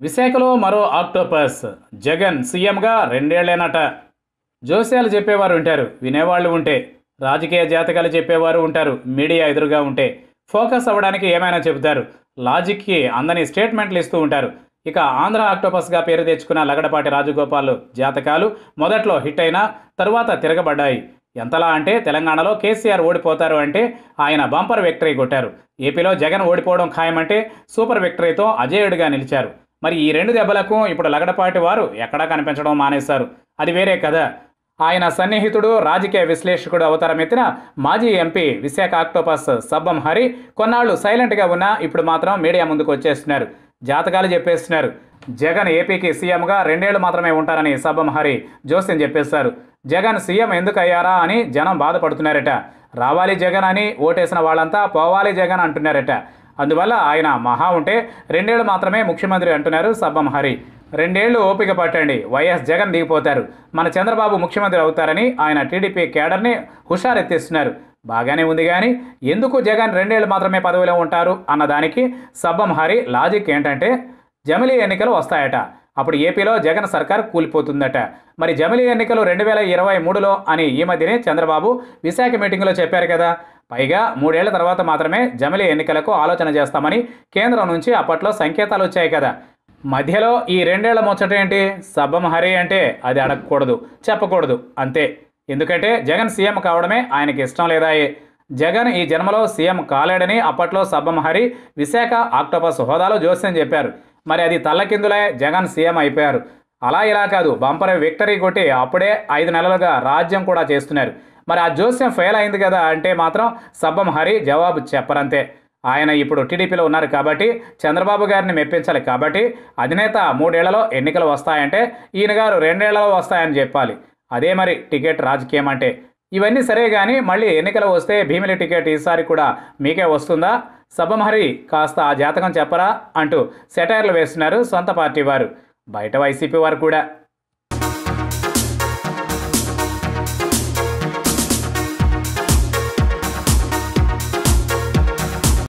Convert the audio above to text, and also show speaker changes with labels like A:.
A: విశాఖలో మరో ఆక్టోపస్ జగన్ సీఎంగా రెండేళ్లేనట జోస్యాలు చెప్పేవారు ఉంటారు వినేవాళ్ళు ఉంటే రాజకీయ జాతకాలు చెప్పేవారు ఉంటారు మీడియా ఎదురుగా ఉంటే ఫోకస్ అవ్వడానికి ఏమైనా చెబుతారు లాజిక్కి అందని స్టేట్మెంట్లు ఇస్తూ ఉంటారు ఇక ఆంధ్ర ఆక్టోపస్గా పేరు తెచ్చుకున్న లగడపాటి రాజగోపాల్ జాతకాలు మొదట్లో హిట్ అయినా తరువాత తిరగబడ్డాయి ఎంతలా అంటే తెలంగాణలో కేసీఆర్ ఓడిపోతారు అంటే ఆయన బంపర్ విక్టరీ కొట్టారు ఏపీలో జగన్ ఓడిపోవడం ఖాయమంటే సూపర్ విక్టరీతో అజేయుడిగా నిలిచారు మరి ఈ రెండు దెబ్బలకు ఇప్పుడు లగడపాటి వారు ఎక్కడా కనిపించడం మానేశారు అది వేరే కదా ఆయన సన్నిహితుడు రాజకీయ విశ్లేషకుడు అవతారమెత్తిన మాజీ ఎంపీ విశాఖ ఆక్టోపస్ సబ్బం హరి కొన్నాళ్లు సైలెంట్గా ఉన్నా ఇప్పుడు మాత్రం మీడియా ముందుకు వచ్చేస్తున్నారు జాతకాలు చెప్పేస్తున్నారు జగన్ ఏపీకి సీఎంగా రెండేళ్లు మాత్రమే ఉంటారని సబ్బం హరి జోస్యం చెప్పేశారు జగన్ సీఎం ఎందుకు అయ్యారా అని జనం బాధపడుతున్నారట రావాలి జగన్ అని ఓటేసిన వాళ్ళంతా పోవాలి జగన్ అంటున్నారట అందువల్ల ఆయన మహా ఉంటే రెండేళ్లు మాత్రమే ముఖ్యమంత్రి అంటున్నారు సబ్బం హరి రెండేళ్లు ఓపిక పట్టండి వైఎస్ జగన్ దిగిపోతారు మన చంద్రబాబు ముఖ్యమంత్రి అవుతారని ఆయన టీడీపీ కేడర్ని హుషారెత్తిస్తున్నారు బాగానే ఉంది కానీ ఎందుకు జగన్ రెండేళ్లు మాత్రమే పదవిలో ఉంటారు అన్నదానికి సబ్బం హరి లాజిక్ ఏంటంటే జమిలీ ఎన్నికలు వస్తాయట అప్పుడు ఏపీలో జగన్ సర్కార్ కూలిపోతుందట మరి జమిలీ ఎన్నికలు రెండు వేల ఇరవై మూడులో అని ఈ మధ్యనే చంద్రబాబు విశాఖ మీటింగ్లో చెప్పారు కదా పైగా మూడేళ్ల తర్వాత మాత్రమే జమిలీ ఎన్నికలకు ఆలోచన చేస్తామని కేంద్రం నుంచి అప్పట్లో సంకేతాలు వచ్చాయి కదా మధ్యలో ఈ రెండేళ్ల ముచ్చట ఏంటి సబ్బం హరి అంటే అది అడగకూడదు చెప్పకూడదు అంతే ఎందుకంటే జగన్ సీఎం కావడమే ఆయనకి ఇష్టం లేదాయే జగన్ ఈ జన్మలో సీఎం కాలేడని అప్పట్లో సబ్బం హరి విశాఖ ఆక్టోపస్ హోదాలో జోస్యం చెప్పారు మరి అది తల్లకిందులే జగన్ సీఎం అయిపోయారు అలా ఇలా కాదు బంపర్ విక్టరీ కొట్టి అప్పుడే ఐదు నెలలుగా రాజ్యం కూడా చేస్తున్నారు మరి ఆ జోస్యం ఫెయిల్ అయింది కదా అంటే మాత్రం సబ్బం హరి జవాబు చెప్పరంతే ఆయన ఇప్పుడు టీడీపీలో ఉన్నారు కాబట్టి చంద్రబాబు గారిని మెప్పించాలి కాబట్టి అధినేత మూడేళ్లలో ఎన్నికలు వస్తాయంటే ఈయన గారు రెండేళ్లలో వస్తాయని చెప్పాలి అదే మరి టికెట్ రాజకీయం అంటే ఇవన్నీ సరే కానీ మళ్ళీ ఎన్నికలు వస్తే భీమిలి టికెట్ ఈసారి కూడా మీకే వస్తుందా సబ్బమహరి కాస్త ఆ జాతకం చెప్పరా అంటూ సెటైర్లు వేస్తున్నారు సొంత పార్టీ వారు బయట వైసీపీ వారు కూడా